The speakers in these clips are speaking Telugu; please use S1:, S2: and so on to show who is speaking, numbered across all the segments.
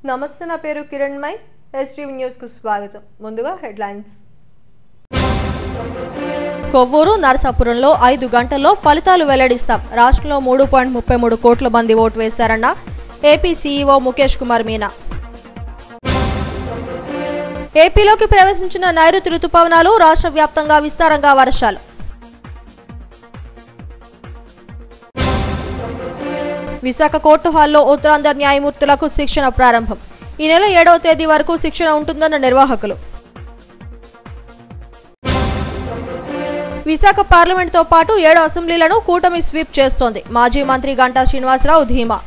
S1: నమస్తే నా పేరు కిరణ్ మై ఎస్టీవీ న్యూస్ కు స్వాగతం ముందుగా హెడ్లైన్స్
S2: కొవ్వూరు నరసాపురంలో ఐదు గంటల్లో ఫలితాలు వెల్లడిస్తాం రాష్ట్రంలో మూడు పాయింట్ ముప్పై మూడు కోట్ల మంది ఓటు వేశారన్న ఏపీ సీఈఓ ముఖేష్ కుమార్ మీనా ఏపీలోకి ప్రవేశించిన నైరుతి రుతుపవనాలు రాష్ట్ర వ్యాప్తంగా విస్తారంగా వర్షాలు విశాఖ కోర్టు హాల్లో ఉత్తరాంధ్ర న్యాయమూర్తులకు శిక్షణ ప్రారంభం ఈ నెల ఏడవ తేదీ వరకు శిక్షణ ఉంటుందన్న నిర్వాహకులు విశాఖ పార్లమెంట్తో పాటు ఏడు అసెంబ్లీలను కూటమి స్వీప్ చేస్తోంది మాజీ మంత్రి గంటా శ్రీనివాసరావు ధీమా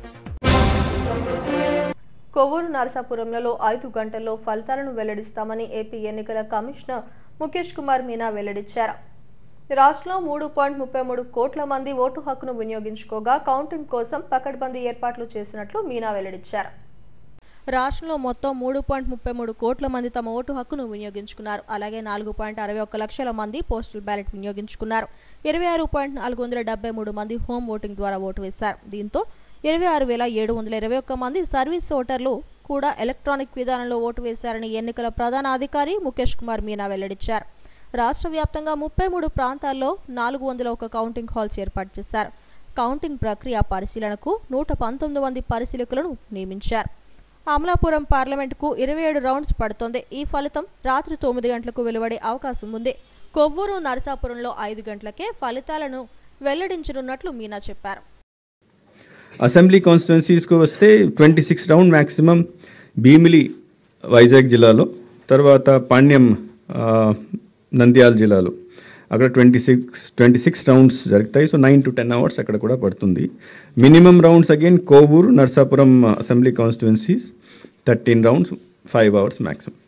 S1: కొవ్వూరు నరసాపురంలో ఐదు గంటల్లో ఫలితాలను వెల్లడిస్తామని ఏపీ ఎన్నికల కమిషనర్ ముఖేష్ కుమార్ మీనా వెల్లడించారు రాష్ట్రంలో మూడు పాయింట్ ముప్పై మూడు కోట్ల మంది ఓటు హక్కును వినియోగించుకోగా కౌంటింగ్ కోసం పకడ్బందీ ఏర్పాట్లు చేసినట్లు మీనా వెల్లడించారు
S2: రాష్ట్రంలో మొత్తం మూడు పాయింట్ ముప్పై మూడు కోట్ల మంది తమ ఓటు హక్కును వినియోగించుకున్నారు అలాగే నాలుగు పాయింట్ అరవై ఒక్క లక్షల మంది పోస్టల్ బ్యాలెట్ వినియోగించుకున్నారు ఇరవై ఆరు పాయింట్ నాలుగు వందల డెబ్బై మూడు మంది హోమ్ ఓటింగ్ ద్వారా ఓటు వేశారు దీంతో ఇరవై ఆరు వేల ఏడు వందల ఇరవై ఒక్క మంది సర్వీస్ ఓటర్లు కూడా ఎలక్ట్రానిక్ విధానంలో ఓటు వేశారని ఎన్నికల ప్రధాన అధికారి ముఖేష్ కుమార్ మీనా వెల్లడించారు రాష్ట్ర వ్యాప్తంగా ముప్పై మూడు ప్రాంతాల్లో నాలుగు వందల ఒక కౌంటింగ్ హాల్స్ ఏర్పాటు చేశారు కౌంటింగ్ ప్రక్రియ పరిశీలనకు నూట పంతొమ్మిది మంది పరిశీలకులను నియమించారు అమలాపురం పార్లమెంటుకు ఇరవై ఏడు రౌండ్స్ పడుతోంది ఈ ఫలితం రాత్రి తొమ్మిది గంటలకు వెలువడే అవకాశం ఉంది కొవ్వూరు నరసాపురంలో ఐదు గంటలకే ఫలితాలను వెల్లడించనున్నట్లు మీనా చెప్పారు
S3: అసెంబ్లీ కాన్స్టిట్యున్సీస్కి వస్తే twenty six round maximum Bheemili Vizag జిల్లాలో తర్వాత పాణ్యం ఆ, నంద్యాల జిల్లాలో అక్కడ twenty six twenty six rounds జరుగుతాయి so nine to ten hours అక్కడ కూడా పడుతుంది minimum rounds again Kovur Narsapuram assembly constituencies thirteen rounds five hours maximum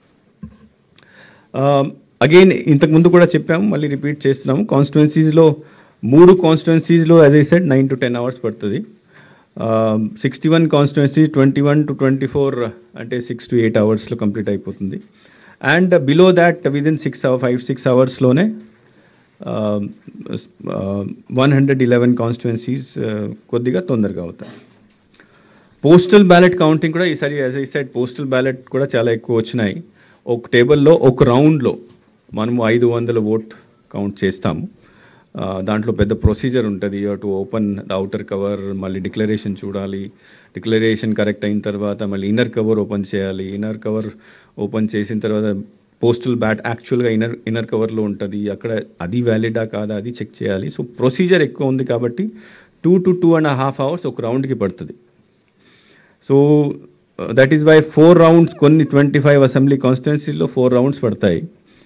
S3: again ఇంతకు ముందు కూడా చెప్పాము మళ్ళీ రిపీట్ చేస్తున్నాము కాన్స్టిట్యున్సీస్లో మూడు కాన్స్టిట్యున్సీస్లో as I said nine to ten hours పడుతుంది sixty one constituency twenty one to twenty four అంటే సిక్స్ టు ఎయిట్ అవర్స్లో కంప్లీట్ అయిపోతుంది and below that within six five six అవర్స్లోనే వన్ హండ్రెడ్ ఇలెవెన్ కాన్స్టిట్యున్సీస్ కొద్దిగా తొందరగా అవుతాయి పోస్టల్ బ్యాలెట్ కౌంటింగ్ కూడా ఈసారి as I said postal ballot కూడా చాలా ఎక్కువ వచ్చినాయి ఒక టేబుల్లో ఒక రౌండ్లో మనము ఐదు వందల ఓట్ కౌంట్ చేస్తాము ఆ, దాంట్లో పెద్ద ప్రొసీజర్ ఉంటుంది to open the outer cover మళ్ళీ డిక్లరేషన్ చూడాలి డిక్లరేషన్ కరెక్ట్ అయిన తర్వాత మళ్ళీ ఇన్నర్ కవర్ ఓపెన్ చేయాలి ఇన్నర్ కవర్ ఓపెన్ చేసిన తర్వాత పోస్టల్ బ్యాట్ యాక్చువల్గా ఇన్నర్ ఇన్నర్ కవర్లో ఉంటుంది అక్కడ అది వ్యాలిడా కాదా అది చెక్ చేయాలి సో ప్రొసీజర్ ఎక్కువ ఉంది కాబట్టి two to two and half hours ఒక రౌండ్కి పడుతుంది so that is why four rounds కొన్ని ట్వంటీ ఫైవ్ అసెంబ్లీ కాన్స్టిట్యున్సీలో ఫోర్ రౌండ్స్ పడతాయి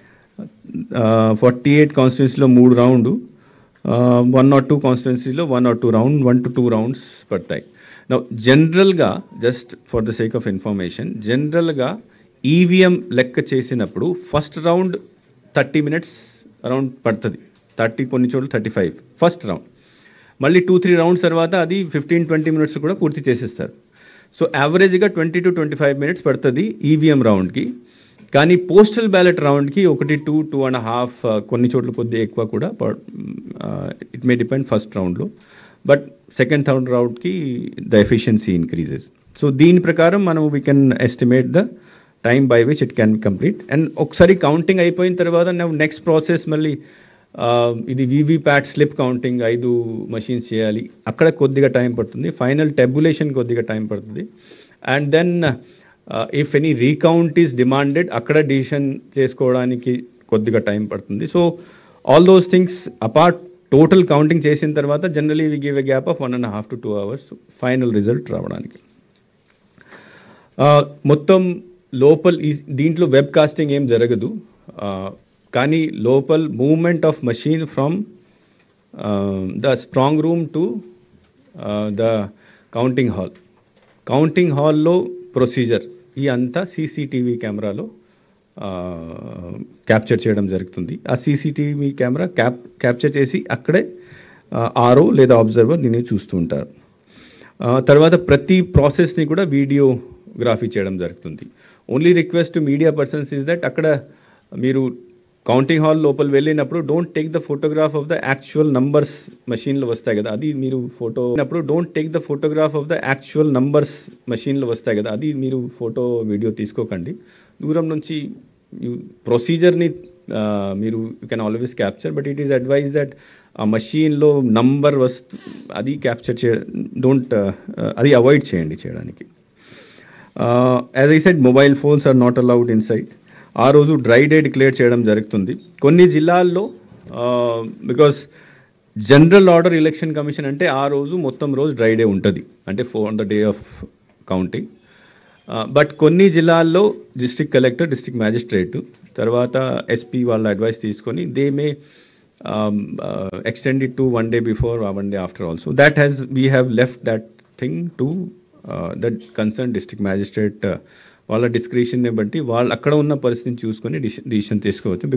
S3: ఫార్టీ ఎయిట్ కాన్స్టిట్యున్సీలో మూడు రౌండ్ వన్ నాట్ టూ కాన్స్టిట్యున్సీలో one not two round one to two rounds పడతాయి నా జనరల్గా just for the sake of information జనరల్గా ఈవీఎం లెక్క చేసినప్పుడు first round thirty minutes around పడుతుంది థర్టీ కొన్ని చోట్ల థర్టీ ఫైవ్ ఫస్ట్ రౌండ్ మళ్ళీ టూ త్రీ రౌండ్స్ తర్వాత అది ఫిఫ్టీన్ ట్వంటీ మినిట్స్ కూడా పూర్తి చేసేస్తారు సో యావరేజ్గా twenty to twenty five minutes పడుతుంది ఈవీఎం రౌండ్కి కానీ పోస్టల్ బ్యాలెట్ రౌండ్కి ఒకటి టూ టూ అండ్ హాఫ్ కొన్ని చోట్ల కొద్దిగా ఎక్కువ కూడా ఇట్ మే డిపెండ్ ఫస్ట్ రౌండ్లో బట్ సెకండ్ థర్డ్ రౌండ్కి ద ఎఫిషియన్సీ ఇంక్రీజెస్ సో దీని ప్రకారం మనం we can estimate the time by which it can be complete and ఒకసారి కౌంటింగ్ అయిపోయిన తర్వాత నెక్స్ట్ ప్రాసెస్ మళ్ళీ ఆ, ఇది వీవీ ప్యాట్ స్లిప్ కౌంటింగ్ ఐదు మషిన్స్ చేయాలి అక్కడ కొద్దిగా టైం పడుతుంది ఫైనల్ టెబులేషన్ కొద్దిగా టైం పడుతుంది and then if any recount is demanded అక్కడ డిసిషన్ చేసుకోవడానికి కొద్దిగా టైం పడుతుంది so all those things apart total counting చేసిన తర్వాత generally we give a gap of one and half to two hours final result రావడానికి ఆ, మొత్తం లోపల ఈ దీంట్లో వెబ్ కాస్టింగ్ ఏం జరగదు ఆ, కానీ లోపల్ movement of machine from the strong room to the counting hall counting హాల్లో ప్రొసీజర్ ఈ అంతా సీసీటీవీ కెమెరాలో క్యాప్చర్ చేయడం జరుగుతుంది ఆ సీసీటీవీ కెమెరా క్యాప్ క్యాప్చర్ చేసి అక్కడే ఆరో లేదా అబ్జర్వర్ దీన్ని చూస్తూ ఉంటారు ఆ, తర్వాత ప్రతి ప్రాసెస్ని కూడా వీడియోగ్రఫీ చేయడం జరుగుతుంది only request to media persons is that అక్కడ మీరు కౌంటింగ్ హాల్ లోపల వెళ్ళినప్పుడు don't take the photograph of the actual numbers మెషిన్లో వస్తాయి కదా అది మీరు ఫోటో అప్పుడు don't take the photograph of the actual numbers మెషిన్లో వస్తాయి కదా అది మీరు ఫోటో వీడియో తీసుకోకండి దూరం నుంచి ప్రొసీజర్ని మీరు you can always capture but it is advise that ఆ మషీన్లో నంబర్ వస్తు అది క్యాప్చర్ చే డోంట్ అది అవాయిడ్ చేయండి చేయడానికి as I said mobile phones are not allowed inside ఆ రోజు డ్రై డే డిక్లేర్ చేయడం జరుగుతుంది కొన్ని జిల్లాల్లో because general order election commission అంటే ఆ రోజు మొత్తం రోజు డ్రై డే ఉంటుంది అంటే for on the day of counting but కొన్ని జిల్లాల్లో డిస్ట్రిక్ట్ కలెక్టర్ డిస్ట్రిక్ట్ మ్యాజిస్ట్రేట్ తర్వాత ఎస్పీ వాళ్ళ అడ్వైస్ తీసుకొని they may extend it to one day before one day after also that has we have left that thing to that concern district magistrate వాళ్ళ డిస్క్రిప్షన్ని బట్టి వాళ్ళు అక్కడ ఉన్న పరిస్థితిని చూసుకొని డిసిషన్ తీసుకోవచ్చు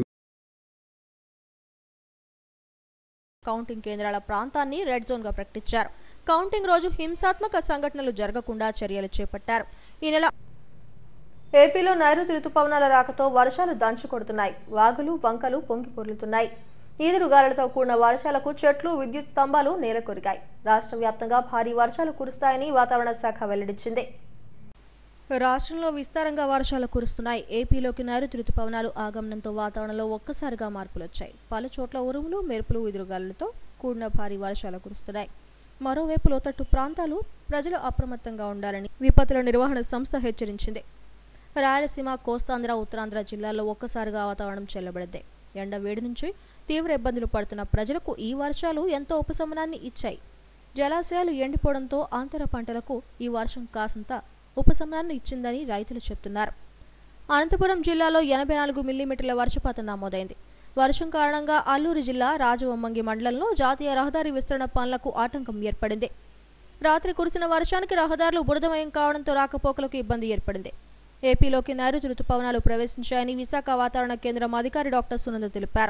S2: కౌంటింగ్ కేంద్రాల ప్రాంతాన్ని రెడ్ జోన్ గా ప్రకటించారు కౌంటింగ్ రోజు హింసాత్మక సంఘటనలు జరగకుండా చర్యలు చేపట్టారు ఈ నెల
S1: ఏపీలో నైరుతి రుతుపవనాల రాకతో వర్షాలు దంచు కొడుతున్నాయి వాగులు వంకలు పొంగి పొర్లుతున్నాయి ఈదురుగాలులతో కూడిన వర్షాలకు చెట్లు విద్యుత్ స్తంభాలు నేల కొరిగాయి రాష్ట్ర వ్యాప్తంగా భారీ వర్షాలు కురుస్తాయని వాతావరణ శాఖ వెల్లడించింది
S2: రాష్ట్రంలో విస్తారంగా వర్షాలు కురుస్తున్నాయి ఏపీలోకి నైరుతి రుతుపవనాలు ఆగమనంతో వాతావరణంలో ఒక్కసారిగా మార్పులు వచ్చాయి పలు చోట్ల ఉరుములు మెరుపులు ఎదురుగాలులతో కూడిన భారీ వర్షాలు కురుస్తున్నాయి మరోవైపు లోతట్టు ప్రాంతాలు ప్రజలు అప్రమత్తంగా ఉండాలని విపత్తుల నిర్వహణ సంస్థ హెచ్చరించింది రాయలసీమ కోస్తాంధ్ర ఉత్తరాంధ్ర జిల్లాల్లో ఒక్కసారిగా వాతావరణం చెల్లబడింది ఎండ వేడి నుంచి తీవ్ర ఇబ్బందులు పడుతున్న ప్రజలకు ఈ వర్షాలు ఎంతో ఉపశమనాన్ని ఇచ్చాయి జలాశయాలు ఎండిపోవడంతో ఆంతర పంటలకు ఈ వర్షం కాసంత ఉపశమనాన్ని ఇచ్చిందని రైతులు చెప్తున్నారు అనంతపురం జిల్లాలో ఎనభై నాలుగు మిల్లీమీటర్ల వర్షపాతం నమోదైంది వర్షం కారణంగా అల్లూరు జిల్లా రాజవొమ్మంగి మండలంలో జాతీయ రహదారి విస్తరణ పనులకు ఆటంకం ఏర్పడింది రాత్రి కురిసిన వర్షానికి రహదారులు బురదమయం కావడంతో రాకపోకలకు ఇబ్బంది ఏర్పడింది ఏపీలోకి నైరుతి రుతుపవనాలు ప్రవేశించాయని విశాఖ వాతావరణ కేంద్రం అధికారి డాక్టర్ సునంద తెలిపారు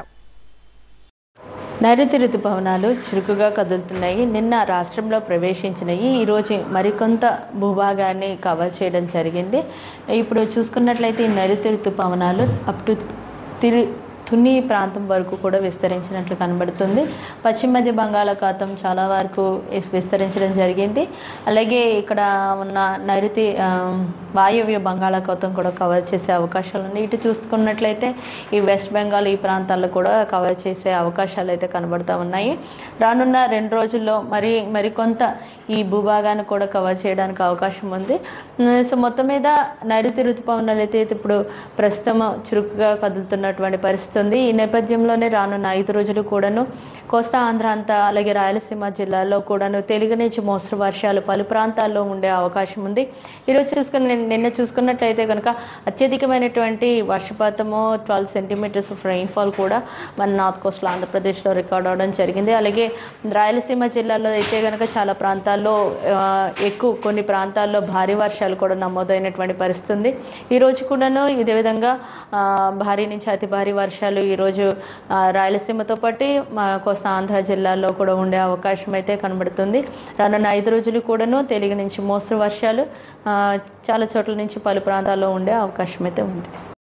S4: నైరుతి ఋతుపవనాలు చురుకుగా కదులుతున్నాయి నిన్న రాష్ట్రంలో ప్రవేశించినాయి ఈరోజు మరికొంత భూభాగాన్ని కవర్ చేయడం జరిగింది ఇప్పుడు చూసుకున్నట్లయితే ఈ నైరుతి ఋతుపవనాలు అప్ టు తిరు తుని ప్రాంతం వరకు కూడా విస్తరించినట్లు కనబడుతుంది పశ్చిమ మధ్య బంగాళాఖాతం చాలా వరకు విస్- విస్తరించడం జరిగింది అలాగే ఇక్కడ ఉన్న నైరుతి ఆ, వాయువ్య బంగాళాఖాతం కూడా కవర్ చేసే అవకాశాలు ఉన్నాయి ఇటు చూసుకున్నట్లయితే ఈ వెస్ట్ బెంగాల్ ఈ ప్రాంతాల్లో కూడా కవర్ చేసే అవకాశాలు అయితే కనబడుతూ ఉన్నాయి రానున్న రెండు రోజుల్లో మరి మరికొంత ఈ భూభాగాన్ని కూడా కవర్ చేయడానికి అవకాశం ఉంది ఉమ్, సో మొత్తం మీద నైరుతి ఋతుపవనాలు అయితే ఇప్పుడు ప్రస్తుతం చురుకుగా కదులుతున్నటువంటి పరిస్థితి ఉంది ఈ నేపథ్యంలోనే రానున్న ఐదు రోజులు కూడాను కోస్తా ఆంధ్ర అంతా అలాగే రాయలసీమ జిల్లాల్లో కూడాను తెలుగు నుంచి మోస్తరు వర్షాలు పలు ప్రాంతాల్లో ఉండే అవకాశం ఉంది ఈరోజు చూసుకుని నిన్న చూసుకున్నట్లయితే కనుక అత్యధికమైనటువంటి వర్షపాతము ట్వెల్వ్ సెంటీమీటర్స్ ఆఫ్ రెయిన్ఫాల్ కూడా మన నార్త్ కోస్ట్లో ఆంధ్రప్రదేశ్లో రికార్డ్ అవడం జరిగింది అలాగే రాయలసీమ జిల్లాలో అయితే కనుక చాలా ప్రాంతాల్లో ఆ, ఎక్కువ కొన్ని ప్రాంతాల్లో భారీ వర్షాలు కూడా నమోదైనటువంటి పరిస్థితి ఉంది ఈరోజు కూడాను ఇదే విధంగా ఆ, భారీ నుంచి అతి భారీ వర్షాలు ఈరోజు ఆ, రాయలసీమతో పాటు మా కోస్తా ఆంధ్ర జిల్లాల్లో కూడా ఉండే అవకాశం అయితే కనబడుతుంది రానున్న ఐదు రోజులు కూడాను తెలుగు నుంచి మోస్తరు వర్షాలు ఆ, చాలా చోట్ల నుంచి పలు ప్రాంతాల్లో ఉండే అవకాశం అయితే ఉంది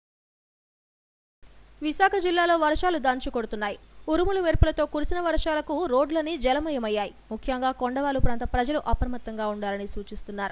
S2: విశాఖ జిల్లాలో వర్షాలు దంచు కొడుతున్నాయి ఉరుములు మెరుపులతో కురిసిన వర్షాలకు రోడ్లని జలమయమయ్యాయి ముఖ్యంగా కొండవాలు ప్రాంత ప్రజలు అప్రమత్తంగా ఉండాలని సూచిస్తున్నారు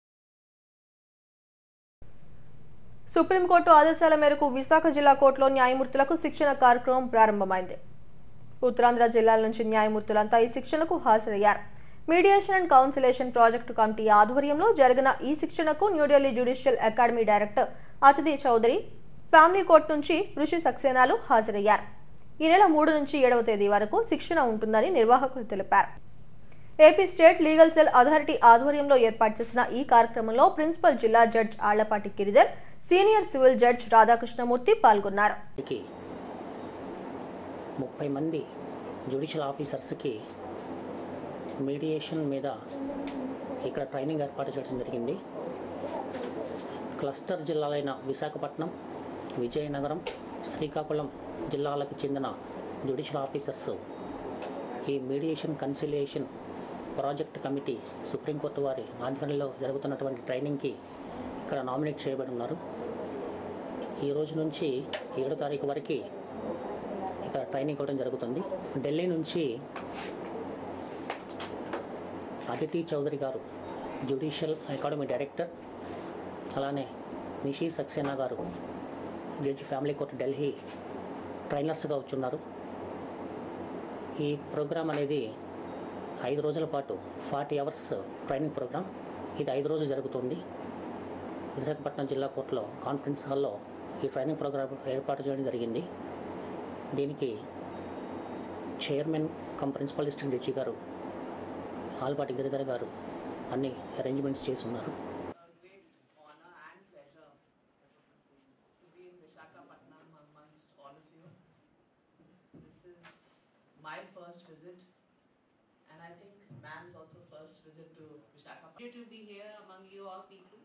S1: సుప్రీంకోర్టు ఆదేశాల మేరకు విశాఖ జిల్లా కోర్టులో న్యాయమూర్తులకు శిక్షణ కార్యక్రమం ప్రారంభమైంది ఉత్తరాంధ్ర జిల్లాల నుంచి న్యాయమూర్తులంతా ఈ శిక్షణకు హాజరయ్యారు mediation and conciliation project committee ఆధ్వర్యంలో జరిగిన ఈ శిక్షణకు న్యూఢిల్లీ జ్యుడిషియల్ అకాడమీ డైరెక్టర్ అతిథి చౌదరి ఫ్యామిలీ కోర్టు నుంచి ఋషి సక్సేనాలు హాజరయ్యారు ఈ నెల మూడు నుంచి ఏడవ తేదీ వరకు శిక్షణ ఉంటుందని నిర్వాహకులు తెలిపారు AP state legal cell authority ఆధ్వర్యంలో ఏర్పాటు చేసిన ఈ కార్యక్రమంలో ప్రిన్సిపల్ జిల్లా judge Allapati Giridhar senior civil judge Radhakrishnamurthy పాల్గొన్నారు
S5: కి ముప్పై మంది జ్యుడిషియల్ ఆఫీసర్స్కి మీడియేషన్ మీద ఇక్కడ ట్రైనింగ్ ఏర్పాటు చేయడం జరిగింది క్లస్టర్ జిల్లాలైన విశాఖపట్నం విజయనగరం శ్రీకాకుళం జిల్లాలకు చెందిన జ్యుడిషియల్ ఆఫీసర్స్ ఈ mediation conciliation project committee supreme court వారి ఆధ్వర్యంలో జరుగుతున్నటువంటి ట్రైనింగ్కి ఇక్కడ నామినేట్ చేయబడి ఉన్నారు ఈ రోజు నుంచి ఏడో తారీఖు వరకు ఇక్కడ ట్రైనింగ్ ఇవ్వడం జరుగుతుంది ఢిల్లీ నుంచి అదితి చౌదరి గారు జ్యుడిషియల్ అకాడమీ డైరెక్టర్ అలానే నిషి సక్సేనా గారు జడ్జి ఫ్యామిలీ కోర్ట్ ఢిల్లీ ట్రైనర్స్గా వచ్చున్నారు ఈ ప్రోగ్రాం అనేది ఐదు రోజుల పాటు ఫార్టీ అవర్స్ ట్రైనింగ్ ప్రోగ్రాం ఇది ఐదు రోజులు జరుగుతుంది విశాఖపట్నం జిల్లా కోర్టులో కాన్ఫరెన్స్ హాల్లో ఈ ట్రైనింగ్ ప్రోగ్రాం ఏర్పాటు చేయడం జరిగింది దీనికి chairman cum principal district judge గారు ఆల్పాటి గిరిధర్ గారు అన్ని అరేంజ్మెంట్స్ చేసి ఉన్నారు
S6: great honor and pleasure to be in Visakhapatnam amongst all of you. This is my first visit, and I think ma'am's also first visit to Visakhapatnam.
S7: Happy to be here among you all people.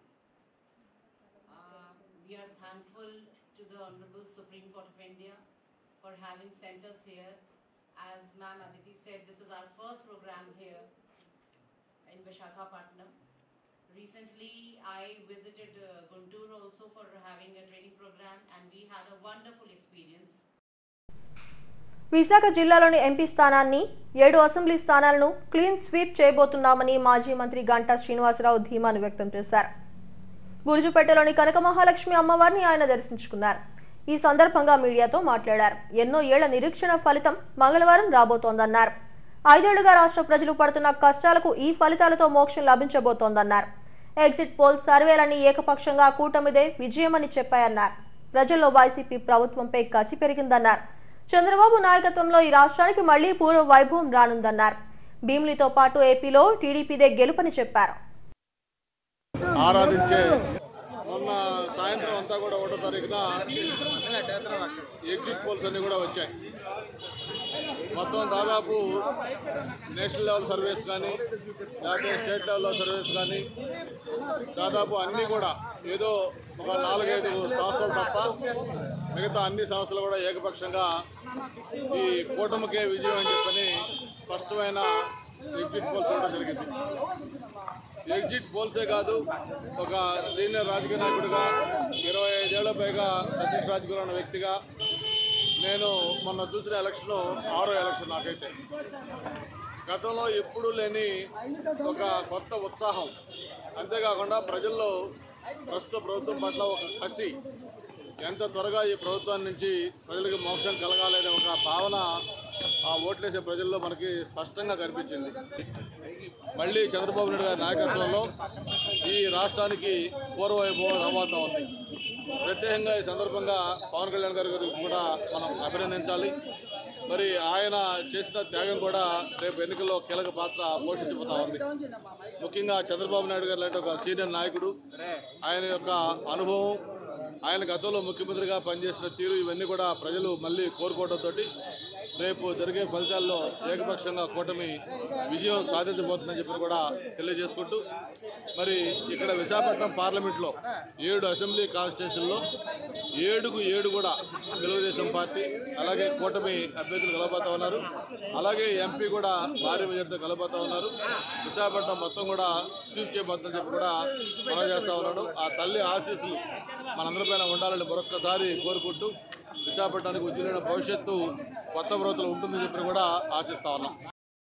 S7: Uh, we are thankful to the Honorable Supreme Court of India for having sent us here. As Ma'am Aditi said, this is our first program here in Vishakhapatnam. Recently, I visited uh, Guntur also for having a training program and we had a wonderful experience.
S1: Visakha జిల్లాలోని ఎంపీ స్థానాన్ని ఏడు అసెంబ్లీ స్థానాలను క్లీన్ స్వీప్ చేయబోతున్నామని మాజీ మంత్రి గంటా శ్రీనివాసరావు ధీమాను వ్యక్తం చేశారు బురుజుపేటలోని కనక మహాలక్ష్మి అమ్మవారిని ఆయన దర్శించుకున్నారు ఈ సందర్భంగా మీడియాతో మాట్లాడారు ఎన్నో ఏళ్ల నిరీక్షణ ఫలితం మంగళవారం రాబోతోందన్నారు ఐదేళ్లుగా రాష్ట్ర ప్రజలు పడుతున్న కష్టాలకు ఈ ఫలితాలతో మోక్షం లభించబోతోందన్నారు ఎగ్జిట్ పోల్ సర్వేలన్నీ ఏకపక్షంగా కూటమిదే విజయమని చెప్పాయన్నారు ప్రజల్లో వైసీపీ ప్రభుత్వంపై కసి పెరిగిందన్నారు చంద్రబాబు నాయకత్వంలో ఈ రాష్ట్రానికి మళ్లీ పూర్వ వైభవం రానుందన్నారు భీమిలితో పాటు ఏపీలో టీడీపీదే గెలుపని చెప్పారు
S8: ఆరాధించే మొన్న సాయంత్రం అంతా కూడా ఒకటో తారీఖున ఎగ్జిట్ పోల్స్ అన్నీ కూడా వచ్చాయి మొత్తం దాదాపు నేషనల్ లెవెల్ సర్వీస్ కానీ లేకపోతే స్టేట్ లెవెల్లో సర్వీస్ కానీ దాదాపు అన్నీ కూడా ఏదో ఒక నాలుగైదు సంస్థలు తప్ప మిగతా అన్ని సంస్థలు కూడా ఏకపక్షంగా ఈ కూటమికే విజయం అని చెప్పని స్పష్టమైన ఎగ్జిట్ పోల్స్ ఇవ్వడం జరిగింది ఎగ్జిట్ పోల్సే కాదు ఒక సీనియర్ రాజకీయ నాయకుడిగా ఇరవై ఐదేళ్ల పైగా ప్రత్యక్ష రాజకీయంలో ఉన్న వ్యక్తిగా నేను మొన్న చూసిన ఎలక్షన్ ఆరో ఎలక్షన్ నాకైతే గతంలో ఎప్పుడూ లేని ఒక కొత్త ఉత్సాహం అంతేకాకుండా ప్రజల్లో ప్రస్తుత ప్రభుత్వం పట్ల ఒక కసి ఎంత త్వరగా ఈ ప్రభుత్వం నుంచి ప్రజలకు మోక్షం కలగాలనే ఒక భావన ఆ ఓట్లేసే ప్రజల్లో మనకి స్పష్టంగా కనిపించింది మళ్ళీ చంద్రబాబు నాయుడు గారి నాయకత్వంలో ఈ రాష్ట్రానికి పూర్వవైభవం రాబోతా ఉంది ప్రత్యేకంగా ఈ సందర్భంగా పవన్ కళ్యాణ్ గారి గురించి కూడా మనం అభినందించాలి మరి ఆయన చేసిన త్యాగం కూడా రేపు ఎన్నికల్లో కీలక పాత్ర పోషించబోతా ఉంది ముఖ్యంగా చంద్రబాబు నాయుడు గారు లాంటి ఒక సీనియర్ నాయకుడు ఆయన యొక్క అనుభవం ఆయన గతంలో ముఖ్యమంత్రిగా పనిచేసిన తీరు ఇవన్నీ కూడా ప్రజలు మళ్ళీ కోరుకోవడంతో రేపు జరిగే ఫలితాల్లో ఏకపక్షంగా కూటమి విజయం సాధించబోతుందని చెప్పి కూడా తెలియజేసుకుంటూ మరి ఇక్కడ విశాఖపట్నం పార్లమెంట్లో ఏడు అసెంబ్లీ కాన్స్టిట్యూషన్లో ఏడుకు ఏడు కూడా తెలుగుదేశం పార్టీ అలాగే కూటమి అభ్యర్థులు కలబోతా ఉన్నారు అలాగే ఎంపీ కూడా భారీ మెజార్టీతో కలబోతా ఉన్నారు విశాఖపట్నం మొత్తం కూడా స్వీప్ చేయబోతుందని చెప్పి కూడా మనం చేస్తా ఉన్నాడు ఆ తల్లి ఆశీస్సులు మనందరిపైన ఉండాలని మరొక్కసారి కోరుకుంటూ విశాఖపట్నానికి ఉజ్వలమైన భవిష్యత్తు కొత్త ప్రభుత్వం ఉంటుందని చెప్పి కూడా ఆశిస్తా ఉన్నాం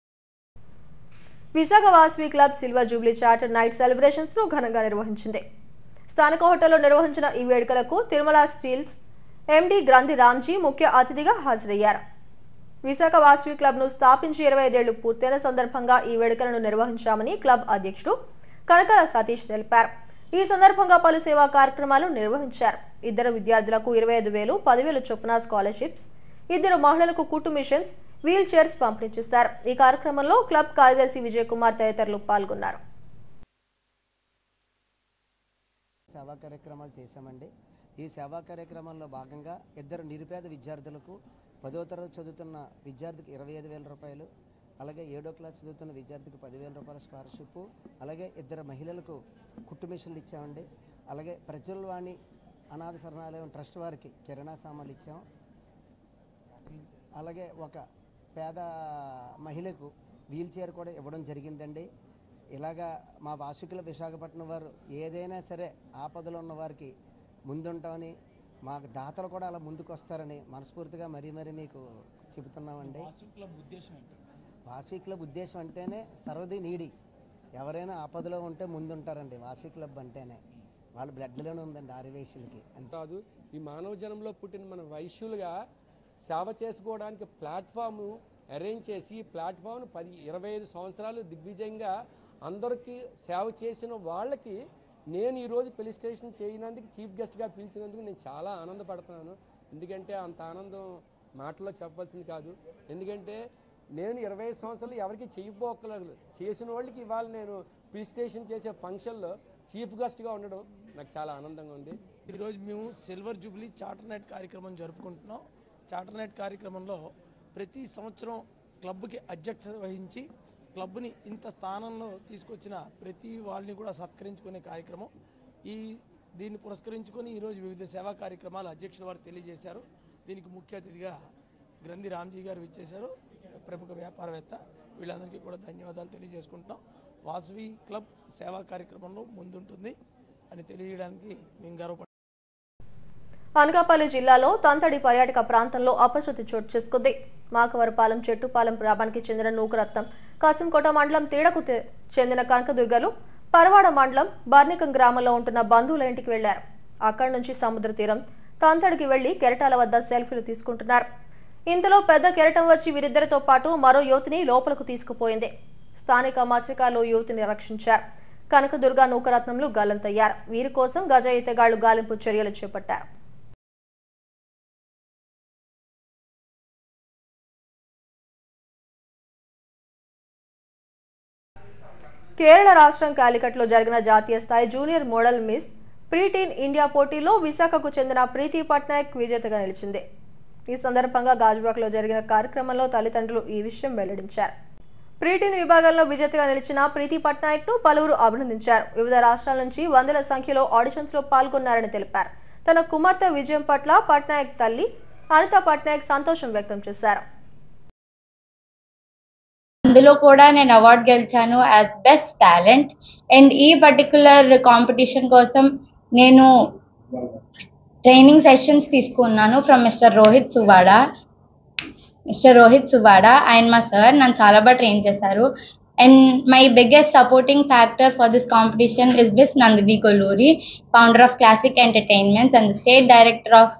S1: Visakha Vasavi club silver jubilee charter night celebrations ను ఘనంగా నిర్వహించింది స్థానిక హోటల్లో నిర్వహించిన ఈ వేడుకలకు తిరుమల స్టీల్స్ ఎండి గ్రంథి రామ్జీ ముఖ్య అతిథిగా హాజరయ్యారు విశాఖ వాస్వి క్లబ్ ను స్థాపించి ఇరవై ఐదేళ్లు పూర్తయిన సందర్భంగా ఈ వేడుకలను నిర్వహించామని క్లబ్ అధ్యక్షుడు కనకాల సతీష్ తెలిపారు ఈ సందర్భంగా పలు సేవా కార్యక్రమాలు నిర్వహించారు ఇద్దరు విద్యార్థులకు ఇరవై ఐదు వేలు పదివేలు చొప్పున స్కాలర్షిప్స్ ఇద్దరు మహిళలకు కుట్టు మిషన్స్ వీల్ చైర్స్ పంపిణీ చేశారు ఈ కార్యక్రమంలో క్లబ్ కార్యదర్శి విజయ్ కుమార్ తదితరులు పాల్గొన్నారు
S9: సేవా కార్యక్రమాలు చేశామండి ఈ సేవా కార్యక్రమాల్లో భాగంగా ఇద్దరు నిరుపేద విద్యార్థులకు పదో తరగతి చదువుతున్న విద్యార్థికి ఇరవై ఐదు వేల రూపాయలు అలాగే ఏడో క్లాస్ చదువుతున్న విద్యార్థికి పదివేల రూపాయల స్కాలర్షిప్ అలాగే ఇద్దరు మహిళలకు కుట్టు మిషన్లు ఇచ్చామండి అలాగే ప్రజలవాణి అనాథ శరణాలయం ట్రస్ట్ వారికి కిరాణా సామాన్లు ఇచ్చాం అలాగే ఒక పేద మహిళకు వీల్ చైర్ కూడా ఇవ్వడం జరిగిందండి ఇలాగా మా వాసుకుల విశాఖపట్నం వారు ఏదైనా సరే ఆపదలో ఉన్న వారికి ముందుంటామని మాకు దాతలు కూడా అలా ముందుకు వస్తారని మనస్ఫూర్తిగా మరీ మరీ మీకు చెబుతున్నామండి వాసవి క్లబ్ ఉద్దేశం అంటేనే సర్వది నీడి ఎవరైనా ఆపదలో ఉంటే ముందుంటారండి వాసవి క్లబ్ అంటేనే వాళ్ళ బ్లడ్లోనే ఉందండి ఆరివేషులకి అంతే
S10: కాదు ఈ మానవ జనంలో పుట్టిన మన వైశ్యులుగా సేవ చేసుకోవడానికి ప్లాట్ఫామ్ అరేంజ్ చేసి ప్లాట్ఫామ్ పది ఇరవై ఐదు సంవత్సరాలు దిగ్విజయంగా అందరికీ సేవ చేసిన వాళ్ళకి నేను ఈరోజు పోలీస్ స్టేషన్ చేయనందుకు చీఫ్ గెస్ట్గా పిలిచినందుకు నేను చాలా ఆనందపడుతున్నాను ఎందుకంటే అంత ఆనందం మాటలో చెప్పాల్సింది కాదు ఎందుకంటే నేను ఇరవై ఐదు సంవత్సరాలు ఎవరికి చేయకపోకలేదు చేసిన వాళ్ళకి ఇవాళ నేను పోలీస్ స్టేషన్ చేసే ఫంక్షన్లో చీఫ్ గెస్ట్గా ఉండడం నాకు చాలా ఆనందంగా ఉంది
S11: ఈరోజు మేము సిల్వర్ జూబ్లీ చార్టర్ నైట్ కార్యక్రమం జరుపుకుంటున్నాం చార్టర్ నైట్ కార్యక్రమంలో ప్రతి సంవత్సరం క్లబ్కి అధ్యక్షత వహించి క్లబ్ని ఇంత స్థానంలో తీసుకొచ్చిన ప్రతి వాళ్ళని కూడా సత్కరించుకునే కార్యక్రమం ఈ దీన్ని పురస్కరించుకొని ఈరోజు వివిధ సేవా కార్యక్రమాలు అధ్యక్షుల వారు తెలియజేశారు దీనికి ముఖ్య అతిథిగా గ్రంథి రామ్జీ గారు ఇచ్చేశారు ప్రముఖ వ్యాపారవేత్త వీళ్ళందరికీ కూడా ధన్యవాదాలు తెలియజేసుకుంటున్నాం వాసవి క్లబ్ సేవా కార్యక్రమంలో ముందుంటుంది అని తెలియడానికి మేము గర్వపడుతున్నాం
S1: అనకాపల్లి జిల్లాలో తంతడి పర్యాటక ప్రాంతంలో అపశృతి చోటు చేసుకుంది మాకవరపాలెం చెట్టుపాలెం గ్రామానికి చెందిన నూకరత్నం కాసింకోట మండలం తీడకు తె- చెందిన కనకదుర్గలు పరవాడ మండలం బర్నికం గ్రామంలో ఉంటున్న బంధువుల ఇంటికి వెళ్లారు అక్కడి నుంచి సముద్ర తీరం తంతడికి వెళ్లి కెరటాల వద్ద సెల్ఫీలు తీసుకుంటున్నారు ఇంతలో పెద్ద కెరటం వచ్చి వీరిద్దరితో పాటు మరో యువతిని లోపలకు తీసుకుపోయింది స్థానిక మత్స్యకారులు యువతిని రక్షించారు కనకదుర్గ నూకరత్నంలు గల్లంతయ్యారు వీరి కోసం గజ ఈతగాళ్లు గాలింపు చర్యలు చేపట్టారు కేరళ రాష్ట్రం కాలికట్లో జరిగిన జాతీయ స్థాయి junior model miss preteen India పోటీలో విశాఖకు చెందిన ప్రీతి పట్నాయక్ విజేతగా నిలిచింది ఈ సందర్భంగా గాజువాకలో జరిగిన కార్యక్రమంలో తల్లిదండ్రులు ఈ విషయం వెల్లడించారు ప్రీటీన్ విభాగంలో విజేతగా నిలిచిన ప్రీతి పట్నాయక్ ను పలువురు అభినందించారు వివిధ రాష్ట్రాల నుంచి వందల సంఖ్యలో ఆడిషన్స్ లో పాల్గొన్నారని తెలిపారు తన కుమార్తె విజయం పట్ల పట్నాయక్ తల్లి అనిత పట్నాయక్ సంతోషం వ్యక్తం చేశారు
S12: అందులో కూడా నేను అవార్డ్ గెలిచాను యాజ్ బెస్ట్ టాలెంట్ అండ్ ఈ పర్టికులర్ కాంపిటీషన్ కోసం నేను ట్రైనింగ్ సెషన్స్ తీసుకున్నాను from mister Rohit Suvada mister Rohit Suvada ఆయన మా సార్ నన్ను చాలా బాగా ట్రైన్ చేశారు and my biggest supporting factor for this competition is this Nandini Kolluri founder of classic entertainments and state director of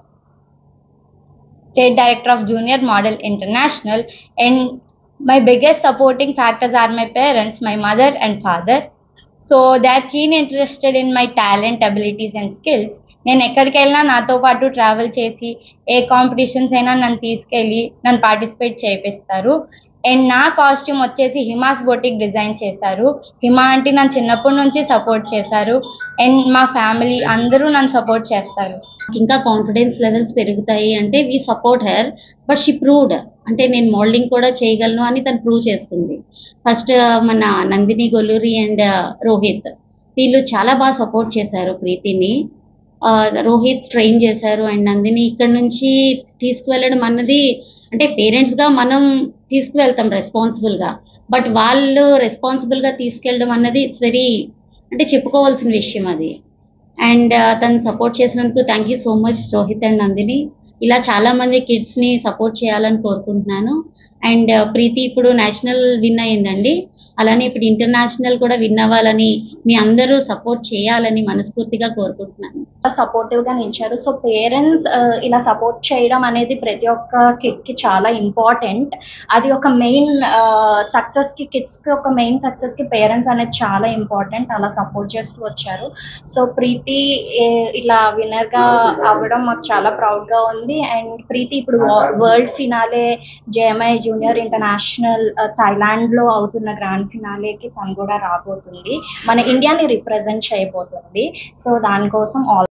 S12: state director of junior model international and my biggest supporting factors are my parents my mother and father so they are keen interested in my talent abilities and skills నేను ఎక్కడికి వెళ్ళినా నాతో పాటు ట్రావెల్ చేసి ఏ కాంపిటీషన్స్ అయినా నన్ను తీసుకెళ్ళి నన్ను పార్టిసిపేట్ చేపిస్తారు అండ్ నా కాస్ట్యూమ్ వచ్చేసి హిమాస్ బొటిక్ డిజైన్ చేశారు హిమా అంటే నన్ను చిన్నప్పటి నుంచి సపోర్ట్ చేశారు అండ్ మా ఫ్యామిలీ అందరూ నన్ను సపోర్ట్ చేస్తారు
S13: ఇంకా కాన్ఫిడెన్స్ లెవెల్స్ పెరుగుతాయి అంటే we support her but she proved అంటే నేను మోడలింగ్ కూడా చేయగలను అని తను ప్రూవ్ చేసుకుంది ఫస్ట్ మన నందిని గొల్లూరి అండ్ రోహిత్ వీళ్ళు చాలా బాగా సపోర్ట్ చేశారు ప్రీతిని ఆ, రోహిత్ ట్రైన్ చేశారు అండ్ నందిని ఇక్కడ నుంచి తీసుకువెళ్ళడం అన్నది అంటే పేరెంట్స్గా మనం తీసుకువెళ్తాం రెస్పాన్సిబుల్గా బట్ వాళ్ళు రెస్పాన్సిబుల్గా తీసుకెళ్ళడం అన్నది ఇట్స్ వెరీ అంటే చెప్పుకోవాల్సిన విషయం అది అండ్ తను సపోర్ట్ చేసినందుకు thank you so much Rohit and Nandini ఇలా చాలా మంది కిడ్స్ ని సపోర్ట్ చేయాలని కోరుకుంటున్నాను అండ్ ప్రీతి ఇప్పుడు నేషనల్ విన్ అయ్యిందండి అలానే ఇప్పుడు ఇంటర్నేషనల్ కూడా విన్ అవ్వాలని మీ అందరూ సపోర్ట్ చేయాలని మనస్ఫూర్తిగా కోరుకుంటున్నాను
S14: సపోర్టివ్ గా నిలిచారు సో పేరెంట్స్ ఇలా సపోర్ట్ చేయడం అనేది ప్రతి ఒక్క కిడ్ కి చాలా ఇంపార్టెంట్ అది ఒక మెయిన్ సక్సెస్ కి కిడ్స్ కి ఒక మెయిన్ సక్సెస్ కి పేరెంట్స్ అనేది చాలా ఇంపార్టెంట్ అలా సపోర్ట్ చేస్తూ వచ్చారు సో ప్రీతి ఏ- ఇలా విన్నర్ గా అవ్వడం మాకు చాలా ప్రౌడ్ గా ఉంది అండ్ ప్రీతి ఇప్పుడు world finale JMI junior international Thailand లో అవుతున్న గ్రాండ్ ఫినాలేకి తను కూడా రాబోతుంది మన ఇండియాని రిప్రజెంట్ చేయబోతుంది సో దానికోసం all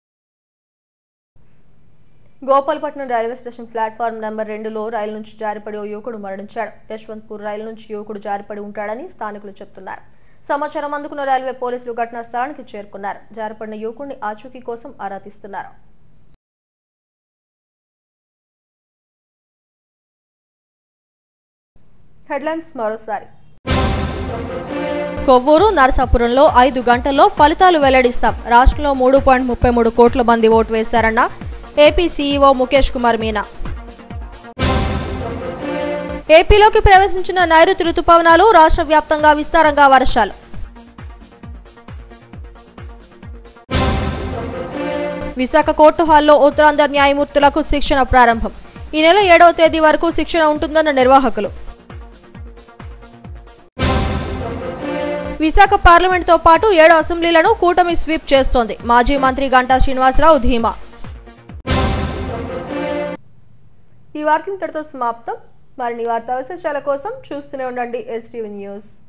S1: Gopalapatnam railway station platform number రెండులో రైలు నుంచి జారిపడి ఓ యువకుడు మరణించాడు యశ్వంత్పూర్ రైలు నుంచి యువకుడు జారిపడి ఉంటాడని స్థానికులు చెప్తున్నారు సమాచారం అందుకున్న రైల్వే పోలీసులు ఘటనా స్థలానికి చేరుకున్నారు జారిపడిన యువకుడిని ఆచూకీ కోసం ఆరా తీస్తున్నారు హెడ్లైన్స్ మరోసారి కొవ్వూరు నరసాపురంలో ఐదు గంటల్లో ఫలితాలు వెల్లడిస్తాం రాష్ట్రంలో మూడు పాయింట్ ముప్పై మూడు కోట్ల మంది ఓటు వేశారన్న
S2: ఏపీ సీఈఓ ముఖేష్ కుమార్ మీనా ఏపీలోకి ప్రవేశించిన నైరుతి రుతుపవనాలు రాష్ట్ర వ్యాప్తంగా విస్తారంగా వర్షాలు విశాఖ కోర్టు హాల్లో ఉత్తరాంధ్ర న్యాయమూర్తులకు శిక్షణ ప్రారంభం ఈ నెల ఏడవ తేదీ వరకు శిక్షణ ఉంటుందన్న నిర్వాహకులు విశాఖ పార్లమెంటుతో పాటు ఏడు అసెంబ్లీలను కూటమి స్వీప్ చేస్తోంది మాజీ మంత్రి గంటా శ్రీనివాసరావు ధీమా
S1: ఈ వార్త ఇంతటితో సమాప్తం మరిన్ని వార్తా విశేషాల కోసం చూస్తూనే ఉండండి ఎస్టీవీ న్యూస్